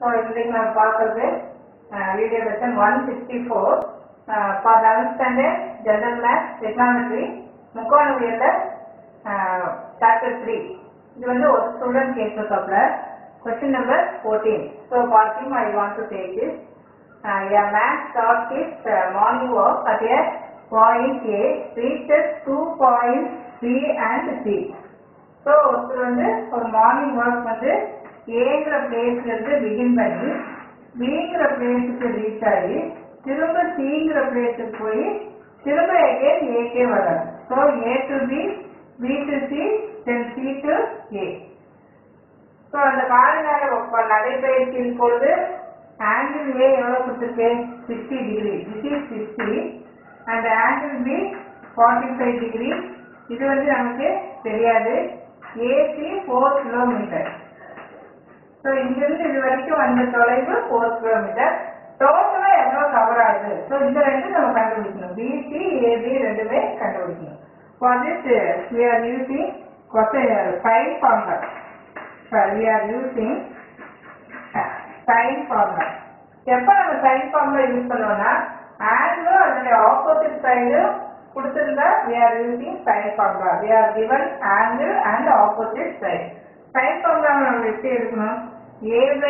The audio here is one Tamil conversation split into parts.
ஸோ இன்னைக்கு நம்ம பார்க்கறது video lesson one sixty four for eleventh standard general maths technology முக்கோணவியல்ல சாப்டர் த்ரீ இது வந்து ஒரு ஸ்டூடெண்ட் கேட்டிருக்காப்ல question number fourteen so parking I want to take is a man starts his uh, morning walk at a point A, reaches two points B and C. So ஒருத்தர் வந்து ஒரு மார்னிங் ஒர்க் வந்து ஏங்கிற பிளேஸ்ல இருந்து பிகின் பண்ணி பிங்கிற பிளேஸுக்கு ரீச் ஆகி திரும்ப சிங்கிற பிளேஸுக்கு போய் திரும்ப எகேன் ஏக்கே வராது so A to B B to C then C to A so அந்த காலநேர நடைபயிற்சியின் பொழுது ஆங்கிள் ஏ எவ்வளோ கொடுத்துருக்கு sixty degree this is sixty and angle B forty five degree இது வந்து நமக்கு தெரியாது ஏசி ஃபோர் கிலோமீட்டர் ஸோ இங்கிருந்து இது வரைக்கும் வந்த தொலைவு ஃபோர் கிலோமீட்டர் டோட்டலாக எவ்வளோ கவர் ஆகுது ஸோ இந்த ரெண்டு நம்ம கண்டுபிடிக்கணும் பிசி ஏபி ரெண்டுமே கண்டுபிடிக்கணும் for this we are using sine formula we are using sine formula எப்போ நம்ம சைன் ஃபார்முலா யூஸ் பண்ணுவோம்னா ஆங்கிளும் அதனுடைய ஆப்போசிட் சைடும் கொடுத்திருந்தா we are using sin formula we are given angle and opposite side sin formula நம்ம எப்படி எடுக்கணும் a by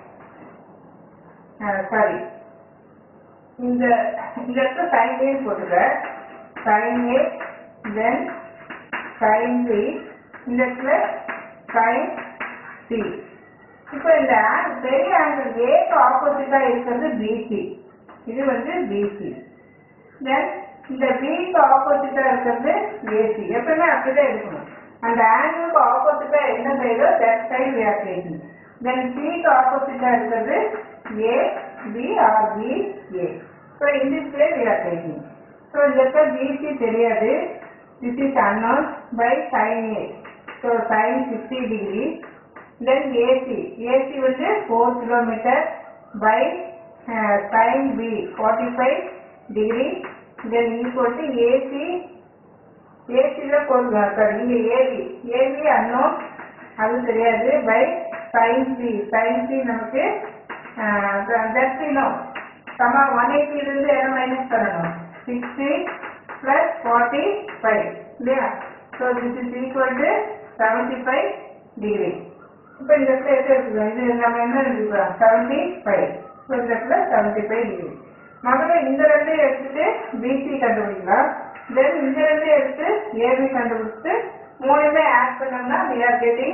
சாரி இந்த இந்த இடத்துல sin a போட்டுக்க sin a then sin b இந்த இடத்துல sin c இப்போ இந்த angle, பெரிய ஆங்கிள் ஏக்கு ஆப்போசிட்டா இருக்கிறது பிசி இது வந்து பிசி தென் இந்த பிக்கு ஆப்போசிட்டா இருக்கிறது ஏசி எப்பவுமே அப்படிதான் இருக்கணும் அந்த ஆங்கிளுக்கு ஆப்போசிட்டா என்ன சைடோ that side we are taking then சிக்கு ஆப்போசிட்டா இருக்கிறது A B or B A so in this way we are taking so இந்த இடத்துல பிசி தெரியாது this is unknown by sin A so sin sixty degree then AC AC வந்து four kilometre by sin B forty five degree then equal to AC ஏசியில் போடுங்க சாரி இங்கே ஏபி ஏபி அன்னோன் அது தெரியாது by sine C sign C நமக்கு தட்சினோம் சமா ஒன் எயிட்டிலிருந்து எதை மைனஸ் பண்ணணும் சிக்ஸ்டி ப்ளஸ் ஃபார்ட்டி ஃபைவ் இல்லையா so this is equal to seventy five degree இப்போ இந்த இடத்துல எது இருக்குது இது நம்ம என்ன எடுத்துக்கலாம் செவன்டி ஃபைவ் ஸோ இந்த இடத்துல செவன்டி ஃபைவ் டிகிரி முதல்ல இந்த ரெண்டு எடுத்துட்டு பிசி கண்டுபிடிக்கலாம் தென் இந்த ரெண்டு எடுத்து ஏபி கண்டுபிடிச்சு மூணுமே ஆட் பண்ணோம்னா we are getting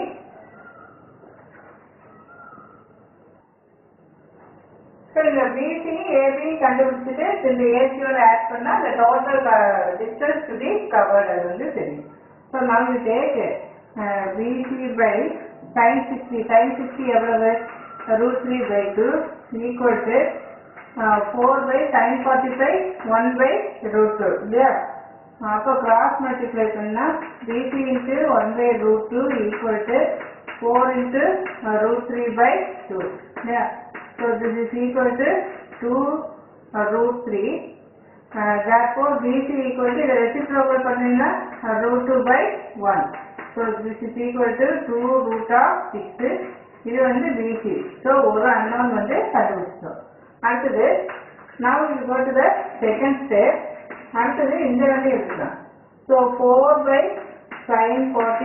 ஸோ இந்த பிசி ஏபி கண்டுபிடிச்சிட்டு இந்த ஏசியோட ஆட் பண்ணா இந்த total distance to be covered அது வந்து தெரியும் ஸோ நம்ம take BC by sine sixty sine sixty எவ்வளவு root three by two equal to four by sine forty five one by root two இல்லையா அப்போ கிராஸ் மல்டிப்ளை பண்ணால் BC into one by root two equal to four into root three by two இல்லையா so this is equal to two root three therefore BC equal to இதை reciprocal பண்ணீங்கன்னா root 2 by 1 so this is equal to 2 root of 6 இது வந்து BC so ஒரு unknown வந்து கண்டுபிடிச்சோம் அடுத்தது now we go to the second step அடுத்தது இந்த ரெண்டு எடுத்துக்கலாம் so 4 by sin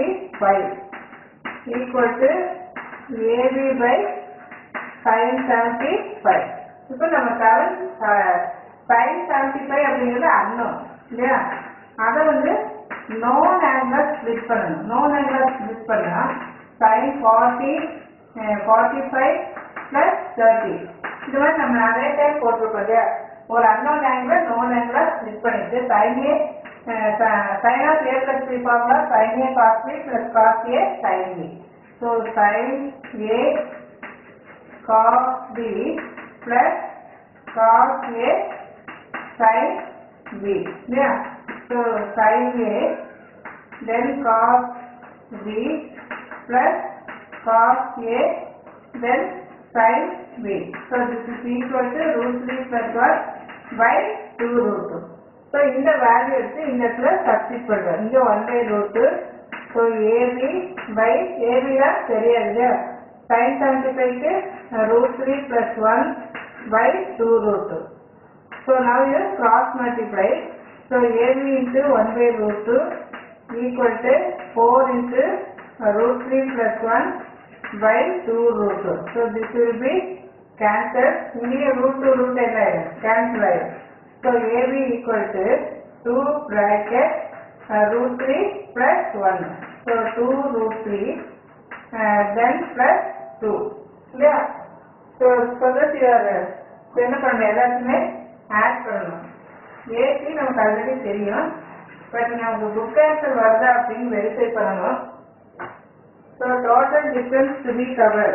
45 equal to AB by sin 75 இப்போ நம்ம செவன் sin 75 அப்படிங்கிறது அன்னோன் இல்லையா அதை வந்து நோன் ஆங்கிள் ஸ்பிளிட் பண்ணணும் நோன் ஆங்கிள் ஸ்பிளிட் பண்ணா sin 40 forty five plus thirty இது மாதிரி நம்ம நிறைய டைம் போட்டிருக்கோம் இல்லையா ஒரு அன்னோன் ஆங்கிள் நோன் ஆங்கிளா ஸ்பிளிட் பண்ணிட்டு சைனே sine of A plus B formula sine A cos B plus cos A sine B so sine A cos B plus cos A sine B இல்லையா so sine A then cos B plus cos A then sin B. So this is equal to root 3 plus 1 by 2 root 2. So இந்த வேல்யூ எடுத்து இந்த இடத்துல சப்ஸ்டிட் பண்ணுறோம் இங்க 1 by root 2. So AB by AB தான் தெரியாது sin 75 க்கு root 3 plus 1 by 2 root 2. So now you cross multiply. So AB into 1 by root 2 equal to 4 into uh, root 3 plus 1 by 2 root 2. So this will be cancelled. இங்கே root 2 root என்ன ஆயிடும் cancel ஆயிடும். So AB equal to 2 bracket uh, root 3 plus 1. So 2 root 3 uh, then plus 2. இல்லையா so so that you are uh, so என்ன பண்ணணும் எல்லாத்தையுமே ஆட் பண்ணணும் ஏசி நமக்கு ஆல்ரெடி தெரியும் பட் நமக்கு புக் ஆன்சர் வருதா அப்படின்னு வெரிஃபை பண்ணணும் so total difference to be cover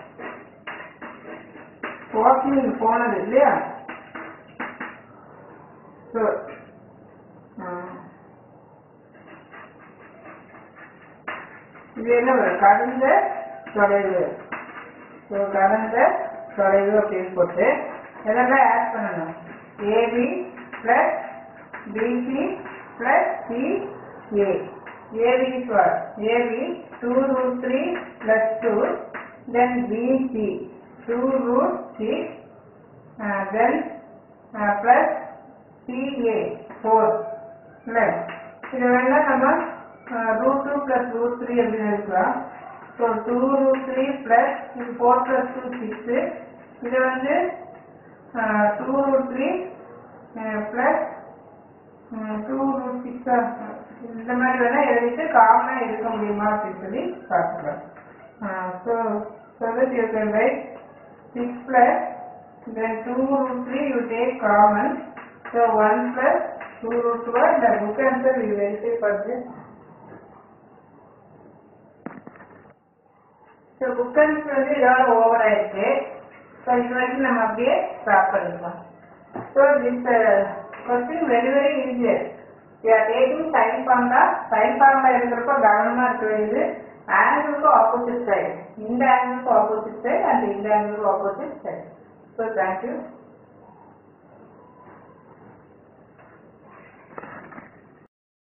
walking போனது இல்லையா ஸோ இது என்ன வரும் கடந்த தொலைவு ஸோ கடந்த தொலைவு அப்படின்னு போட்டு இதெல்லாம் ஆட் பண்ணணும் AB plus BC plus CA AB for AB two root three plus two then BC two root six then plus CA four இல்லை இது வேணா நம்ம root two plus root three அப்படின்னு இருக்கலாம் so two root three plus இது ஃபோர் பிளஸ் டூ சிக்ஸு இது வந்து two root three plus two root சிக்ஸா இந்த மாதிரி வேணா எழுதிட்டு காமனாக எடுக்க முடியுமா அப்படின்னு சொல்லி பார்க்கலாம் so so that you can write six plus then 2 root 3 you take common so 1 plus 2 root 1 the book answer we verify for this so book answer வந்து இதோட ஓவர் ஆயிருக்கு ஸோ இது வரைக்கும் நம்ம அப்படியே ஸ்டாப் பண்ணிக்கலாம் so this question very very easier you are taking sine formula sine formula இருக்கிறப்ப கவனமா இருக்க வேண்டியது ஆங்கிளுக்கு ஆப்போசிட் சைடு இந்த ஆங்கிளுக்கு ஆப்போசிட் சைடு அண்ட் இந்த ஆங்கிளுக்கு ஆப்போசிட் சைடு ஸோ தேங்க்யூ